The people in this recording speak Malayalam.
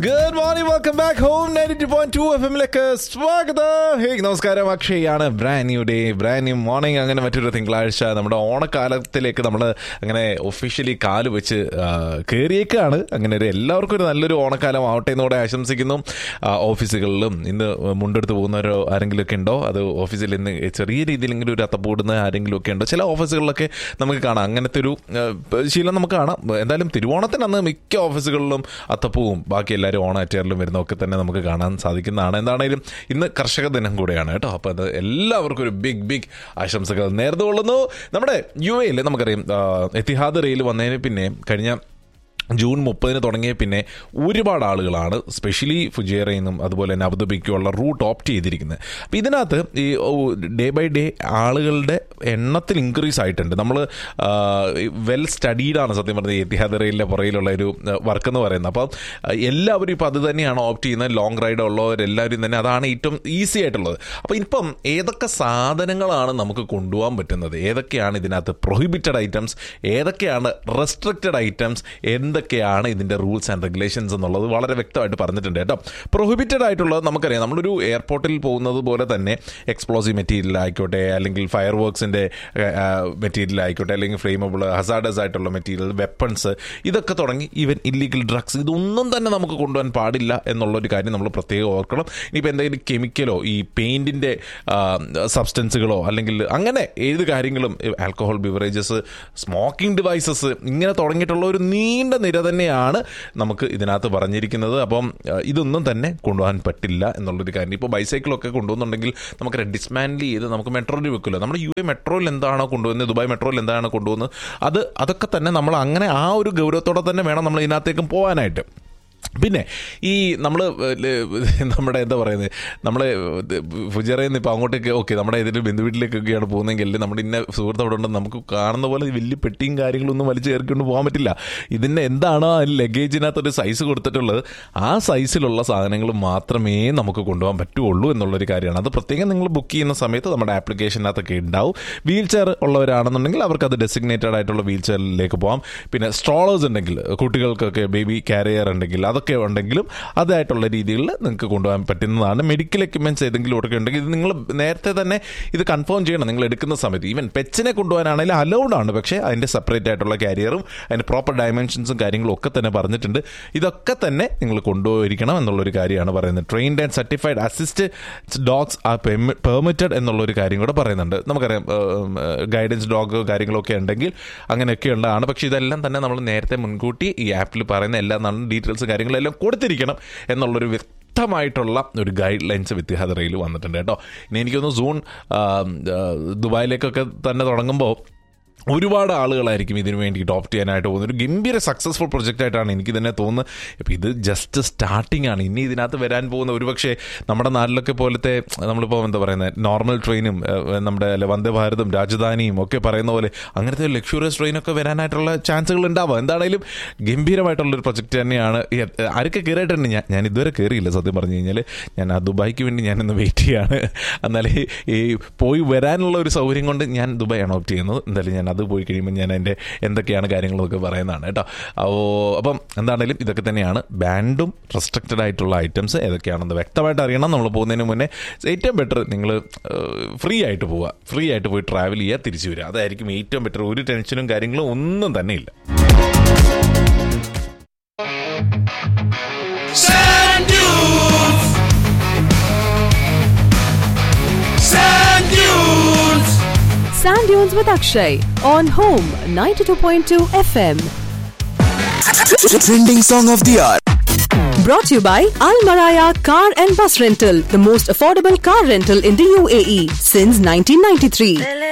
Good morning welcome back home ninety two point two F എമ്മിലേക്ക് സ്വാഗതം ഹേ നമസ്കാരം അക്ഷയാണ് brand new day brand new morning അങ്ങനെ മറ്റൊരു തിങ്കളാഴ്ച നമ്മുടെ ഓണക്കാലത്തിലേക്ക് നമ്മൾ അങ്ങനെ ഒഫീഷ്യലി കാല് വെച്ച് ആ, കയറിയേക്കാണ് അങ്ങനെ ഒരു എല്ലാവർക്കും ഒരു നല്ലൊരു ഓണക്കാലം ആവട്ടെ എന്നൂടെ ആശംസിക്കുന്നു ആ, ഓഫീസുകളിലും ഇന്ന് മുണ്ടെടുത്ത് പോകുന്നവരോ ആരെങ്കിലും ഒക്കെ ഉണ്ടോ അത് ഓഫീസിൽ ഇന്ന് ചെറിയ രീതിയിലെങ്കിലും ഒരു അത്തപ്പൂടുന്ന ആരെങ്കിലും ഒക്കെ ഉണ്ടോ ചില ഓഫീസുകളിലൊക്കെ നമുക്ക് കാണാം അങ്ങനത്തെ ഒരു ആ, ശീലം നമുക്ക് കാണാം എന്തായാലും തിരുവോണത്തിന് അന്ന് മിക്ക ഓഫീസുകളിലും അത്തപ്പൂവും ബാക്കി എല്ലാവരും ഓണാറ്റേറിലും വരുന്നതൊക്കെ തന്നെ നമുക്ക് കാണാൻ സാധിക്കുന്നതാണ് എന്താണേലും ഇന്ന് കർഷക ദിനം കൂടെയാണ് കേട്ടോ അപ്പോൾ അത് എല്ലാവർക്കും ഒരു ബിഗ് ബിഗ് ആശംസകൾ നേർന്നു കൊള്ളുന്നു നമ്മുടെ യു എയിൽ നമുക്കറിയാം ആ, എത്തിഹാദ് റെയിൽ വന്നതിന് പിന്നെ കഴിഞ്ഞ ജൂൺ മുപ്പതിന് തുടങ്ങിയ പിന്നെ ഒരുപാട് ആളുകളാണ് സ്പെഷ്യലി ഫുജേറയിൽ നിന്നും അതുപോലെ തന്നെ അബുദാബിക്കുള്ള റൂട്ട് ഓപ്റ്റ് ചെയ്തിരിക്കുന്നത് അപ്പോൾ ഇതിനകത്ത് ഈ ഡേ ബൈ ഡേ ആളുകളുടെ എണ്ണത്തിൽ ഇൻക്രീസ് ആയിട്ടുണ്ട് നമ്മൾ വെൽ സ്റ്റഡീഡാണ് സത്യം പറഞ്ഞത് എത്തിഹാദ് റെയിലിൻ്റെ പുറയിലുള്ള ഒരു വർക്ക് എന്ന് പറയുന്നത് അപ്പോൾ എല്ലാവരും ഇപ്പോൾ അത് തന്നെയാണ് ഓപ്റ്റ് ചെയ്യുന്നത് ലോങ് റൈഡ് ഉള്ളവരെല്ലാവരും തന്നെ അതാണ് ഏറ്റവും ഈസി ആയിട്ടുള്ളത് അപ്പോൾ ഇപ്പം ഏതൊക്കെ സാധനങ്ങളാണ് നമുക്ക് കൊണ്ടുപോകാൻ പറ്റുന്നത് ഏതൊക്കെയാണ് ഇതിനകത്ത് പ്രൊഹിബിറ്റഡ് ഐറ്റംസ് ഏതൊക്കെയാണ് റെസ്ട്രിക്റ്റഡ് ഐറ്റംസ് എന്തൊക്കെയാണ് ഇതിൻ്റെ റൂൾസ് ആൻഡ് റെഗുലേഷൻസ് എന്നുള്ളത് വളരെ വ്യക്തമായിട്ട് പറഞ്ഞിട്ടുണ്ട് കേട്ടോ പ്രൊഹിബിറ്റഡ് ആയിട്ടുള്ളത് നമുക്കറിയാം നമ്മളൊരു എയർപോർട്ടിൽ പോകുന്നത് പോലെ തന്നെ എക്സ്പ്ലോസീവ് മെറ്റീരിയൽ ആയിക്കോട്ടെ അല്ലെങ്കിൽ ഫയർ വർക്ക്സിൻ്റെ മെറ്റീരിയൽ ആയിക്കോട്ടെ അല്ലെങ്കിൽ ഫ്ലെയിമബിൾ ഹസാഡസ് ആയിട്ടുള്ള മെറ്റീരിയൽ വെപ്പൺസ് ഇതൊക്കെ തുടങ്ങി ഈവൻ ഇല്ലീഗൽ ഡ്രഗ്സ് ഇതൊന്നും തന്നെ നമുക്ക് കൊണ്ടുപോകാൻ പാടില്ല എന്നുള്ളൊരു കാര്യം നമ്മൾ പ്രത്യേകം ഓർക്കണം ഇനിയിപ്പോൾ എന്തെങ്കിലും കെമിക്കലോ ഈ പെയിൻറ്റിൻ്റെ സബ്സ്റ്റൻസുകളോ അല്ലെങ്കിൽ അങ്ങനെ ഏത് കാര്യങ്ങളും ആൽക്കഹോൾ ബിവറേജസ് സ്മോക്കിംഗ് ഡിവൈസസ് ഇങ്ങനെ തുടങ്ങിയിട്ടുള്ള ഒരു നീണ്ട നിര തന്നെയാണ് നമുക്ക് ഇതിനകത്ത് പറഞ്ഞിരിക്കുന്നത് അപ്പം ആ, ഇതൊന്നും തന്നെ കൊണ്ടുപോകാൻ പറ്റില്ല എന്നുള്ളൊരു കാര്യം ഇപ്പോൾ ബൈസൈക്കിളൊക്കെ കൊണ്ടുപോകുന്നുണ്ടെങ്കിൽ നമുക്ക് ഡിസ്മാൻഡിൽ ചെയ്ത് നമുക്ക് മെട്രോയിൽ വെക്കില്ല നമ്മുടെ യു എ മെട്രോയിൽ എന്താണോ കൊണ്ടുവന്നത് ദുബായ് മെട്രോയിൽ എന്താണോ കൊണ്ടുവന്നത് അത് അതൊക്കെ തന്നെ നമ്മൾ അങ്ങനെ ആ ഒരു ഗൗരവത്തോടെ തന്നെ വേണം നമ്മൾ ഇതിനകത്തേക്കും പോകാനായിട്ട് പിന്നെ ഈ നമ്മൾ നമ്മുടെ എന്താ പറയുന്നത് നമ്മൾ ഫുജറയിൽ നിന്ന് ഇപ്പോൾ അങ്ങോട്ടേക്ക് ഓക്കെ നമ്മുടെ ഇതിൽ ബന്ധുവീട്ടിലേക്കൊക്കെയാണ് പോകുന്നതെങ്കിൽ നമ്മുടെ ഇന്ന സുഹൃത്ത് അവിടെ ഉണ്ടെന്ന് നമുക്ക് കാണുന്ന പോലെ വലിയ പെട്ടിയും കാര്യങ്ങളൊന്നും വലിച്ചു ചേർക്കൊണ്ട് പോകാൻ പറ്റില്ല ഇതിൻ്റെ എന്താണോ ആ ലഗേജിനകത്ത് ഒരു സൈസ് കൊടുത്തിട്ടുള്ളത് ആ സൈസിലുള്ള സാധനങ്ങൾ മാത്രമേ നമുക്ക് കൊണ്ടുപോകാൻ പറ്റുള്ളൂ എന്നുള്ളൊരു കാര്യമാണ് അത് പ്രത്യേകം നിങ്ങൾ ബുക്ക് ചെയ്യുന്ന സമയത്ത് നമ്മുടെ ആപ്ലിക്കേഷനകത്തൊക്കെ ഉണ്ടാവും വീൽ ചെയർ ഉള്ളവരാണെന്നുണ്ടെങ്കിൽ അവർക്ക് അത് ഡെസിഗ്നേറ്റഡ് ആയിട്ടുള്ള വീൽ ചെയറിലേക്ക് പോകാം പിന്നെ സ്ട്രോളേഴ്സ് ഉണ്ടെങ്കിൽ കുട്ടികൾക്കൊക്കെ ബേബി കാരിയർ ഉണ്ടെങ്കിൽ അതൊക്കെ ഉണ്ടെങ്കിലും അതായിട്ടുള്ള രീതിയിൽ നിങ്ങൾക്ക് കൊണ്ടുപോകാൻ പറ്റുന്നതാണ് മെഡിക്കൽ എക്യുപ്മെന്റ്സ് ഏതെങ്കിലും ഒക്കെ ഉണ്ടെങ്കിൽ ഇത് നിങ്ങൾ നേരത്തെ തന്നെ ഇത് കൺഫേം ചെയ്യണം നിങ്ങൾ എടുക്കുന്ന സമയത്ത് ഈവൻ പെറ്റ്സിനെ കൊണ്ടുപോകാനാണെങ്കിൽ അലൗഡ് ആണ് പക്ഷേ അതിൻ്റെ സെപ്പറേറ്റ് ആയിട്ടുള്ള കാരിയറും അതിൻ്റെ പ്രോപ്പർ ഡയമെൻഷൻസും കാര്യങ്ങളും ഒക്കെ തന്നെ പറഞ്ഞിട്ടുണ്ട് ഇതൊക്കെ തന്നെ നിങ്ങൾ കൊണ്ടുപോയിരിക്കണം എന്നുള്ളൊരു കാര്യമാണ് പറയുന്നത് trained and certified assist dogs are permitted എന്നുള്ളൊരു കാര്യം കൂടെ പറയുന്നുണ്ട് നമുക്കറിയാം ഗൈഡൻസ് ഡോഗ് കാര്യങ്ങളൊക്കെ ഉണ്ടെങ്കിൽ അങ്ങനെയൊക്കെ ഉള്ളതാണ് പക്ഷേ ഇതെല്ലാം തന്നെ നമ്മൾ നേരത്തെ മുൻകൂട്ടി ഈ ആപ്പിൽ പറയുന്ന എല്ലാ ഡീറ്റെയിൽസ് കാര്യങ്ങളെല്ലാം കൊടുത്തിരിക്കണം എന്നുള്ളൊരു വ്യക്തമായിട്ടുള്ള ഒരു ഗൈഡ് ലൈൻസ് വിദ്യാഹതറയിൽ വന്നിട്ടുണ്ട് കേട്ടോ ഇനി എനിക്കൊന്ന് സൂൺ ആ, ആ, ദുബായിലേക്കൊക്കെ തന്നെ തുടങ്ങുമ്പോൾ ഒരുപാട് ആളുകളായിരിക്കും ഇതിനു വേണ്ടി ഡോപ്റ്റ് ചെയ്യാനായിട്ട് പോകുന്നത് ഒരു ഗംഭീര സക്സസ്ഫുൾ പ്രൊജക്റ്റ് ആയിട്ടാണ് എനിക്ക് തന്നെ തോന്നുന്നത് ഇപ്പം ഇത് ജസ്റ്റ് സ്റ്റാർട്ടിംഗ് ആണ് ഇനി ഇതിനകത്ത് വരാൻ പോകുന്ന ഒരുപക്ഷെ നമ്മുടെ നാട്ടിലൊക്കെ പോലത്തെ നമ്മളിപ്പോൾ എന്താ പറയുന്നത് നോർമൽ ട്രെയിനും ഏഹ്, നമ്മുടെ അല്ലെ വന്ദേ ഭാരതും രാജധാനിയും ഒക്കെ പറയുന്ന പോലെ അങ്ങനത്തെ ഒരു ലക്ഷൂറിയസ് ട്രെയിനൊക്കെ വരാനായിട്ടുള്ള ചാൻസുകൾ ഉണ്ടാവാം എന്താണെങ്കിലും ഗംഭീരമായിട്ടുള്ളൊരു പ്രൊജക്റ്റ് തന്നെയാണ് ഈ, ഏഹ്, ആരൊക്കെ കയറിയിട്ടുണ്ട് ഞാൻ ഞാൻ ഇതുവരെ കയറിയില്ല സത്യം പറഞ്ഞു കഴിഞ്ഞാൽ ഞാൻ ആ ദുബായ്ക്ക് വേണ്ടി ഞാനിന്ന് വെയിറ്റ് ചെയ്യാണ് എന്നാലേ ഈ പോയി വരാനുള്ള ഒരു സൗകര്യം കൊണ്ട് ഞാൻ ദുബായാണ് ഓപ്റ്റ് ചെയ്യുന്നത് എന്തായാലും ഞാൻ അത് പോയി കഴിയുമ്പോൾ ഞാൻ അതിൻ്റെ എന്തൊക്കെയാണ് കാര്യങ്ങളൊക്കെ പറയുന്നതാണ് കേട്ടോ അപ്പോൾ അപ്പം എന്താണെങ്കിലും ഇതൊക്കെ തന്നെയാണ് ബാൻഡും റെസ്ട്രിക്റ്റഡ് ആയിട്ടുള്ള ഐറ്റംസ് ഏതൊക്കെയാണെന്ന് വ്യക്തമായിട്ട് അറിയണം നമ്മൾ പോകുന്നതിന് മുന്നേ ഏറ്റവും ബെറ്റർ നിങ്ങൾ ഫ്രീ ആയിട്ട് പോവുക ഫ്രീ ആയിട്ട് പോയി ട്രാവൽ ചെയ്യുക തിരിച്ചു വരിക അതായിരിക്കും ഏറ്റവും ബെറ്റർ ഒരു ടെൻഷനും കാര്യങ്ങളും ഒന്നും തന്നെ ഇല്ല Sand dunes. Sand dunes. Sand Dunes with Akshay on Home 92.2 FM. Trending song of the hour. Brought to you by Al Maraya Car and Bus Rental, the most affordable car rental in the UAE since 1993.